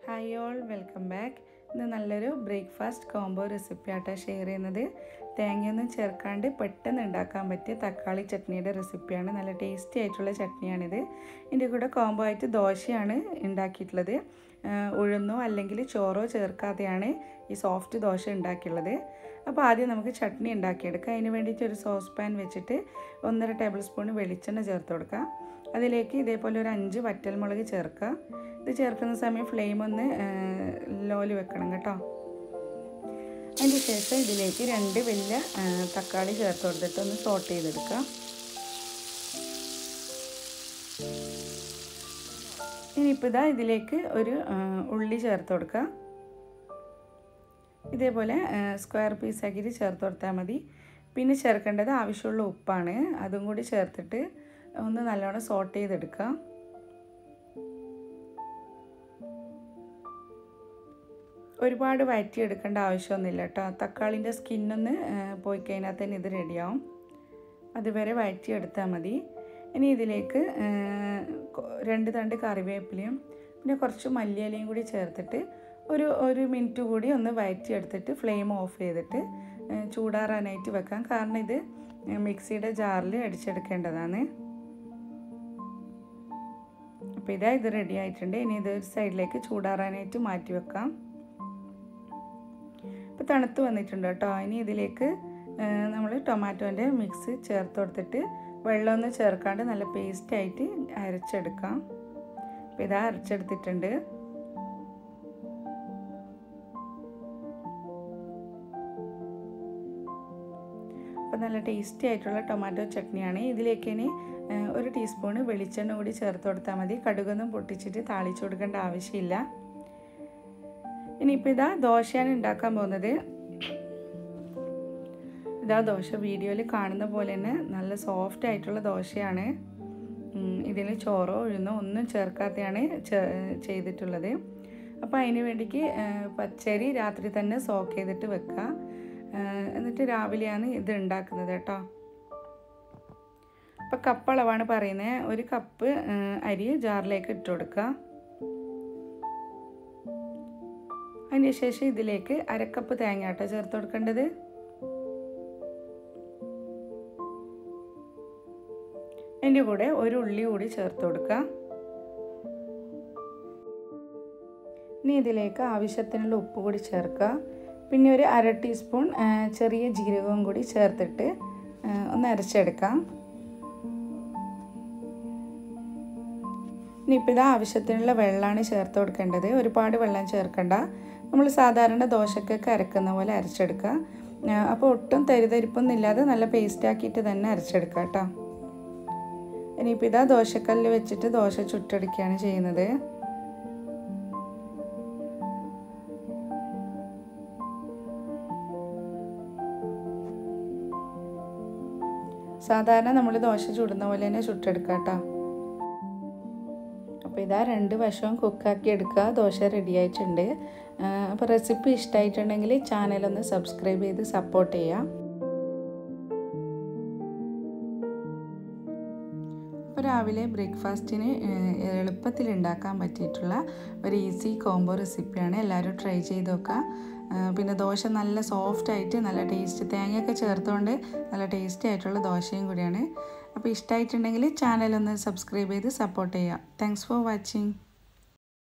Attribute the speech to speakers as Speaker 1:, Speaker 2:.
Speaker 1: hi all welcome back ഇന്ന് നല്ലൊരു breakfast combo recipe ആട്ടോ ഷെയർ ചെയ്യുന്നത് തേങ്ങയൊന്നും ചേർക്കാണ്ട് പെട്ടെന്ന് ഉണ്ടാക്കാൻ പറ്റിയ തക്കാളി ചട്നിയുടെ റെസിപ്പിയാണ് നല്ല ടേസ്റ്റി ആയിട്ടുള്ള ചട്നിയാണിത് ഇതിൻ്റെ കൂടെ കോംബോ ആയിട്ട് ദോശയാണ് ഉണ്ടാക്കിയിട്ടുള്ളത് ഉഴുന്നോ അല്ലെങ്കിൽ ചോറോ ചേർക്കാതെയാണ് ഈ സോഫ്റ്റ് ദോശ ഉണ്ടാക്കിയുള്ളത് അപ്പോൾ ആദ്യം നമുക്ക് ചട്നി ഉണ്ടാക്കിയെടുക്കാം അതിന് വേണ്ടിയിട്ട് ഒരു സോസ് പാൻ വെച്ചിട്ട് ഒന്നര ടേബിൾ സ്പൂൺ വെളിച്ചെണ്ണ ചേർത്ത് കൊടുക്കാം അതിലേക്ക് ഇതേപോലെ ഒരു അഞ്ച് വറ്റൽമുളക് ചേർക്കുക ഇത് ചേർക്കുന്ന സമയം ഫ്ലെയിം ഒന്ന് ലോയിൽ വെക്കണം കേട്ടോ അതിന് ശേഷം ഇതിലേക്ക് രണ്ട് വലിയ തക്കാളി ചേർത്ത് കൊടുത്തിട്ട് ഒന്ന് സോട്ട് ചെയ്തെടുക്കുക ഇനിയിപ്പോൾ ഇതാ ഇതിലേക്ക് ഒരു ഉള്ളി ചേർത്ത് കൊടുക്കുക ഇതേപോലെ സ്ക്വയർ പീസാക്കിയിട്ട് ചേർത്ത് കൊടുത്താൽ മതി പിന്നെ ചേർക്കേണ്ടത് ആവശ്യമുള്ള ഉപ്പാണ് അതും കൂടി ചേർത്തിട്ട് ഒന്ന് നല്ലോണം സോട്ട് ചെയ്തെടുക്കുക ഒരുപാട് വഴറ്റിയെടുക്കേണ്ട ആവശ്യമൊന്നുമില്ല കേട്ടോ തക്കാളിൻ്റെ സ്കിന്നൊന്ന് പോയി കഴിഞ്ഞാൽ തന്നെ ഇത് റെഡിയാവും അതുവരെ വഴറ്റിയെടുത്താൽ മതി ഇനി ഇതിലേക്ക് രണ്ട് തണ്ട് കറിവേപ്പിലയും പിന്നെ കുറച്ച് മല്ലിയിലയും കൂടി ചേർത്തിട്ട് ഒരു ഒരു മിനിറ്റ് കൂടി ഒന്ന് വഴറ്റിയെടുത്തിട്ട് ഫ്ലെയിം ഓഫ് ചെയ്തിട്ട് ചൂടാറാനായിട്ട് വെക്കാം കാരണം ഇത് മിക്സിയുടെ ജാറിൽ അടിച്ചെടുക്കേണ്ടതാണ് അപ്പോൾ ഇതാ ഇത് റെഡി ആയിട്ടുണ്ട് ഇനി ഇത് ഒരു സൈഡിലേക്ക് ചൂടാറാനായിട്ട് മാറ്റി വെക്കാം ഇപ്പോൾ തണുത്ത് വന്നിട്ടുണ്ട് കേട്ടോ ഇനി ഇതിലേക്ക് നമ്മൾ ടൊമാറ്റോൻ്റെ മിക്സ് ചേർത്ത് കൊടുത്തിട്ട് വെള്ളമൊന്നും ചേർക്കാണ്ട് നല്ല പേസ്റ്റായിട്ട് അരച്ചെടുക്കാം അപ്പോൾ ഇതാ അരച്ചെടുത്തിട്ടുണ്ട് അപ്പോൾ നല്ല ടേസ്റ്റി ആയിട്ടുള്ള ടൊമാറ്റോ ചട്നിയാണ് ഇതിലേക്ക് ഇനി ഒരു ടീസ്പൂണ് വെളിച്ചെണ്ണ കൂടി ചേർത്ത് കൊടുത്താൽ മതി കടുകൊന്നും പൊട്ടിച്ചിട്ട് താളിച്ചു കൊടുക്കേണ്ട ആവശ്യമില്ല ഇനിയിപ്പോൾ ഇതാ ദോശയാണ് ഉണ്ടാക്കാൻ പോകുന്നത് ഇതാ ദോശ വീഡിയോയിൽ കാണുന്ന പോലെ തന്നെ നല്ല സോഫ്റ്റ് ആയിട്ടുള്ള ദോശയാണ് ഇതിൽ ചോറോ ഉഴുന്നോ ഒന്നും ചേർക്കാതെയാണ് ചെയ്തിട്ടുള്ളത് അപ്പോൾ അതിന് വേണ്ടിക്ക് പച്ചരി രാത്രി തന്നെ സോക്ക് ചെയ്തിട്ട് വെക്കുക എന്നിട്ട് രാവിലെയാണ് ഇത് ഉണ്ടാക്കുന്നത് കേട്ടോ അപ്പോൾ കപ്പ് അളവാണ് പറയുന്നത് ഒരു കപ്പ് അരി ജാറിലേക്ക് ഇട്ട് കൊടുക്കുക അതിന് ശേഷം ഇതിലേക്ക് അരക്കപ്പ് തേങ്ങ കേട്ടോ ചേർത്ത് കൊടുക്കേണ്ടത് അതിൻ്റെ കൂടെ ഒരു ഉള്ളി കൂടി ചേർത്ത് കൊടുക്കുക ഇനി ഇതിലേക്ക് ആവശ്യത്തിനുള്ള ഉപ്പ് കൂടി ചേർക്കുക പിന്നെ ഒരു അര ടീസ്പൂൺ ചെറിയ ജീരകവും കൂടി ചേർത്തിട്ട് ഒന്ന് അരച്ചെടുക്കാം ഇനിയിപ്പോൾ ഇത് ആവശ്യത്തിനുള്ള വെള്ളമാണ് ചേർത്ത് കൊടുക്കേണ്ടത് ഒരുപാട് വെള്ളം ചേർക്കണ്ട നമ്മൾ സാധാരണ ദോശക്കൊക്കെ അരക്കുന്ന പോലെ അരച്ചെടുക്കുക അപ്പോൾ ഒട്ടും തരിതരിപ്പൊന്നും ഇല്ലാതെ നല്ല പേസ്റ്റാക്കിയിട്ട് തന്നെ അരച്ചെടുക്കുക കേട്ടോ ഇനിയിപ്പോൾ ഇതാ ദോശക്കല്ല് വെച്ചിട്ട് ദോശ ചുട്ടെടുക്കുകയാണ് ചെയ്യുന്നത് സാധാരണ നമ്മൾ ദോശ ചുടുന്ന പോലെ തന്നെ ചുട്ടെടുക്കുക കേട്ടോ അപ്പോൾ ഇതാ രണ്ട് വശവും കുക്കാക്കി എടുക്കുക ദോശ റെഡി ആയിട്ടുണ്ട് അപ്പോൾ റെസിപ്പി ഇഷ്ടമായിട്ടുണ്ടെങ്കിൽ ചാനലൊന്ന് സബ്സ്ക്രൈബ് ചെയ്ത് സപ്പോർട്ട് ചെയ്യാം അപ്പോൾ രാവിലെ ബ്രേക്ക്ഫാസ്റ്റിന് എളുപ്പത്തിൽ ഉണ്ടാക്കാൻ പറ്റിയിട്ടുള്ള ഒരു ഈസി കോംബോ റെസിപ്പിയാണ് എല്ലാവരും ട്രൈ ചെയ്ത് നോക്കുക പിന്നെ ദോശ നല്ല സോഫ്റ്റ് ആയിട്ട് നല്ല ടേസ്റ്റ് തേങ്ങയൊക്കെ ചേർത്തുകൊണ്ട് നല്ല ടേസ്റ്റി ആയിട്ടുള്ള ദോശയും കൂടിയാണ് അപ്പോൾ ഇഷ്ടമായിട്ടുണ്ടെങ്കിൽ ചാനൽ ഒന്ന് സബ്സ്ക്രൈബ് ചെയ്ത് സപ്പോർട്ട് ചെയ്യാം താങ്ക്സ് ഫോർ വാച്ചിങ്